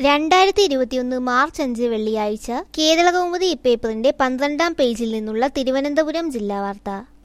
രണ്ടായിരത്തി ഇരുപത്തിയൊന്ന് മാർച്ച് അഞ്ച് വെള്ളിയാഴ്ച കേരളകൗമുദി ഇപ്പേപ്പറിന്റെ പന്ത്രണ്ടാം പേജിൽ നിന്നുള്ള തിരുവനന്തപുരം ജില്ലാ വാർത്ത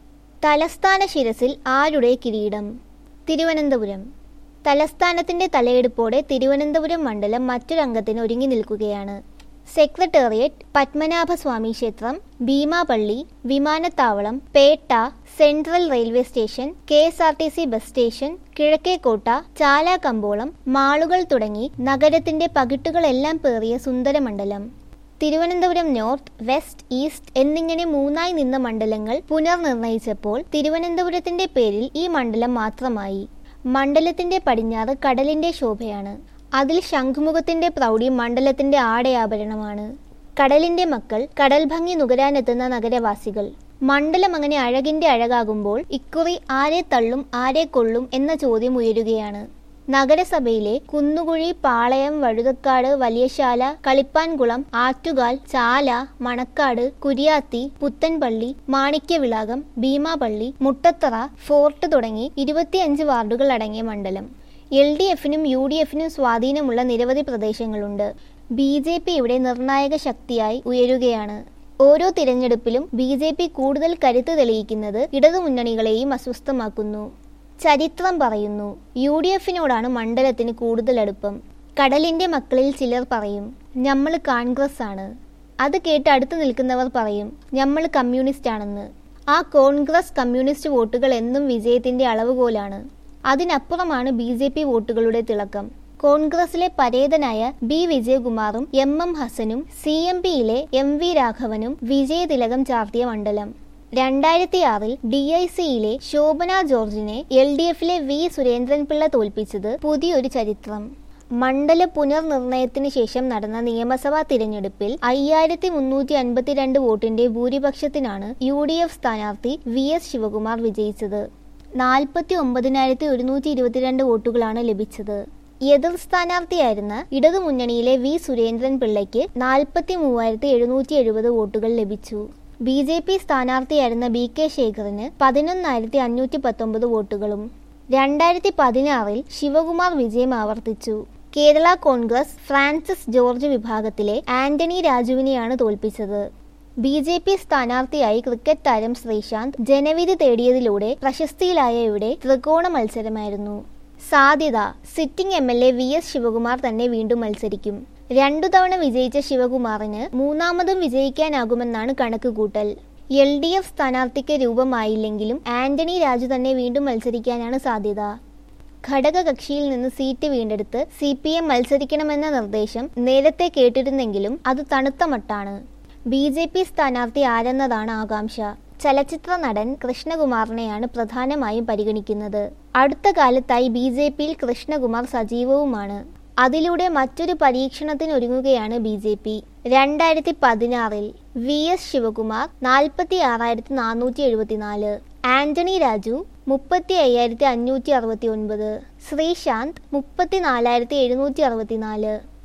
തലസ്ഥാന ശിരസിൽ ആരുടെ കിരീടം തിരുവനന്തപുരം തലസ്ഥാനത്തിന്റെ തലയെടുപ്പോടെ തിരുവനന്തപുരം മണ്ഡലം മറ്റൊരംഗത്തിന് ഒരുങ്ങി നിൽക്കുകയാണ് സെക്രട്ടേറിയറ്റ് പത്മനാഭസ്വാമി ക്ഷേത്രം ഭീമാപള്ളി വിമാനത്താവളം Pettah central railway station K S R T C bus station Kizhakkekotta Chala കമ്പോളം മാളുകൾ തുടങ്ങി നഗരത്തിന്റെ പകിട്ടുകളെല്ലാം പേറിയ സുന്ദരമണ്ഡലം തിരുവനന്തപുരം നോർത്ത് വെസ്റ്റ് ഈസ്റ്റ് എന്നിങ്ങനെ മൂന്നായി നിന്ന മണ്ഡലങ്ങൾ പുനർനിർണയിച്ചപ്പോൾ തിരുവനന്തപുരത്തിന്റെ പേരിൽ ഈ മണ്ഡലം മാത്രമായി മണ്ഡലത്തിന്റെ പടിഞ്ഞാറ് കടലിന്റെ ശോഭയാണ് അതിൽ ശംഖുമുഖത്തിന്റെ പ്രൗഢി മണ്ഡലത്തിന്റെ ആടയാഭരണമാണ് കടലിന്റെ മക്കൾ കടൽ ഭംഗി നുകരാനെത്തുന്ന നഗരവാസികൾ മണ്ഡലം അങ്ങനെ അഴകിന്റെ അഴകാകുമ്പോൾ ഇക്കുറി ആരെ തള്ളും ആരെ കൊള്ളും എന്ന ചോദ്യം ഉയരുകയാണ് നഗരസഭയിലെ കുന്നുകുഴി പാളയം വഴുതക്കാട് വലിയശാല കളിപ്പാൻകുളം ആറ്റുകാൽ ചാല മണക്കാട് കുരിയാത്തി പുത്തൻപള്ളി മാണിക്യവിളാകം ഭീമാപള്ളി മുട്ടത്തറ ഫോർട്ട് തുടങ്ങി ഇരുപത്തിയഞ്ച് വാർഡുകൾ അടങ്ങിയ മണ്ഡലം എൽ ഡി എഫിനും യു ഡി എഫിനും സ്വാധീനമുള്ള നിരവധി പ്രദേശങ്ങളുണ്ട് ബി ജെ പി ഇവിടെ നിർണായക ശക്തിയായി ഉയരുകയാണ് ഓരോ തിരഞ്ഞെടുപ്പിലും ബി ജെ പി കൂടുതൽ കരുത്ത് തെളിയിക്കുന്നത് ഇടതുമുന്നണികളെയും അസ്വസ്ഥമാക്കുന്നു ചരിത്രം പറയുന്നു യു ഡി എഫിനോടാണ് മണ്ഡലത്തിന് കൂടുതൽ അടുപ്പം കടലിന്റെ മക്കളിൽ ചിലർ പറയും നമ്മൾ കോൺഗ്രസ് ആണ് അത് കേട്ട് അടുത്തു നിൽക്കുന്നവർ പറയും നമ്മൾ കമ്മ്യൂണിസ്റ്റ് ആണെന്ന് ആ കോൺഗ്രസ് കമ്മ്യൂണിസ്റ്റ് വോട്ടുകൾ എന്നും വിജയത്തിന്റെ അളവുകോലാണ് അതിനപ്പുറമാണ് ബി ജെ പി വോട്ടുകളുടെ തിളക്കം കോൺഗ്രസിലെ പരേതനായ ബി വിജയകുമാറും എം എം ഹസനും സി എം പിയിലെ എം വി രാഘവനും വിജയതിലകം ചാർത്തിയ മണ്ഡലം രണ്ടായിരത്തി ആറിൽ ഡി ഐ സിയിലെ ശോഭന ജോർജിനെ എൽ ഡി എഫിലെ വി സുരേന്ദ്രൻപിള്ള തോൽപ്പിച്ചത് പുതിയൊരു ചരിത്രം മണ്ഡല പുനർനിർണയത്തിന് ശേഷം നടന്ന നിയമസഭാ തിരഞ്ഞെടുപ്പിൽ അയ്യായിരത്തി മുന്നൂറ്റി അൻപത്തിരണ്ട് വോട്ടിന്റെ ഭൂരിപക്ഷത്തിനാണ് യു ഡി എഫ് സ്ഥാനാർത്ഥി വി എസ് ശിവകുമാർ വിജയിച്ചത് നാൽപ്പത്തി ഒമ്പതിനായിരത്തി ഒരുന്നൂറ്റി ഇരുപത്തിരണ്ട് വോട്ടുകളാണ് ലഭിച്ചത് എതിർ സ്ഥാനാർത്ഥിയായിരുന്ന ഇടതുമുന്നണിയിലെ വി സുരേന്ദ്രൻ പിള്ളയ്ക്ക് നാൽപ്പത്തി മൂവായിരത്തി എഴുന്നൂറ്റി എഴുപത് വോട്ടുകൾ ലഭിച്ചു ബി ജെ പി സ്ഥാനാർത്ഥിയായിരുന്ന ബി കെ ശേഖറിന് പതിനൊന്നായിരത്തി അഞ്ഞൂറ്റി പത്തൊമ്പത് വോട്ടുകളും രണ്ടായിരത്തി പതിനാറിൽ ശിവകുമാർ വിജയം ആവർത്തിച്ചു കേരള കോൺഗ്രസ് ഫ്രാൻസിസ് ജോർജ് വിഭാഗത്തിലെ ആന്റണി രാജുവിനെയാണ് തോൽപ്പിച്ചത് ബി ജെ പി സ്ഥാനാർത്ഥിയായി ക്രിക്കറ്റ് താരം ശ്രീശാന്ത് ജനവിധി തേടിയതിലൂടെ പ്രശസ്തിയിലായ ഇവിടെ ത്രികോണ മത്സരമായിരുന്നു സാധ്യത sitting M L A V S Sivakumar തന്നെ വീണ്ടും മത്സരിക്കും രണ്ടു തവണ വിജയിച്ച ശിവകുമാറിന് മൂന്നാമതും വിജയിക്കാനാകുമെന്നാണ് കണക്കുകൂട്ടൽ എൽ ഡി എഫ് സ്ഥാനാർത്ഥിക്ക് രൂപമായില്ലെങ്കിലും ആന്റണി രാജു തന്നെ വീണ്ടും മത്സരിക്കാനാണ് സാധ്യത ഘടകകക്ഷിയിൽ നിന്ന് സീറ്റ് വീണ്ടെടുത്ത് സി പി എം മത്സരിക്കണമെന്ന നിർദ്ദേശം നേരത്തെ കേട്ടിരുന്നെങ്കിലും അത് തണുത്ത മട്ടാണ് ബി ജെ പി സ്ഥാനാർത്ഥി ആരെന്നതാണ് ആകാംക്ഷ ചലച്ചിത്ര നടൻ കൃഷ്ണകുമാറിനെയാണ് പ്രധാനമായും പരിഗണിക്കുന്നത് അടുത്ത കാലത്തായി ബി ജെ പിയിൽ കൃഷ്ണകുമാർ സജീവവുമാണ് അതിലൂടെ മറ്റൊരു പരീക്ഷണത്തിനൊരുങ്ങുകയാണ് ബി ജെ പി രണ്ടായിരത്തി പതിനാറിൽ വി എസ് ശിവകുമാർ നാൽപ്പത്തി ആറായിരത്തി നാനൂറ്റി എഴുപത്തിനാല് ആന്റണി രാജു മുപ്പത്തി അയ്യായിരത്തി അഞ്ഞൂറ്റി അറുപത്തി ഒൻപത് ശ്രീശാന്ത് മുപ്പത്തി നാലായിരത്തി എഴുന്നൂറ്റി അറുപത്തിനാല്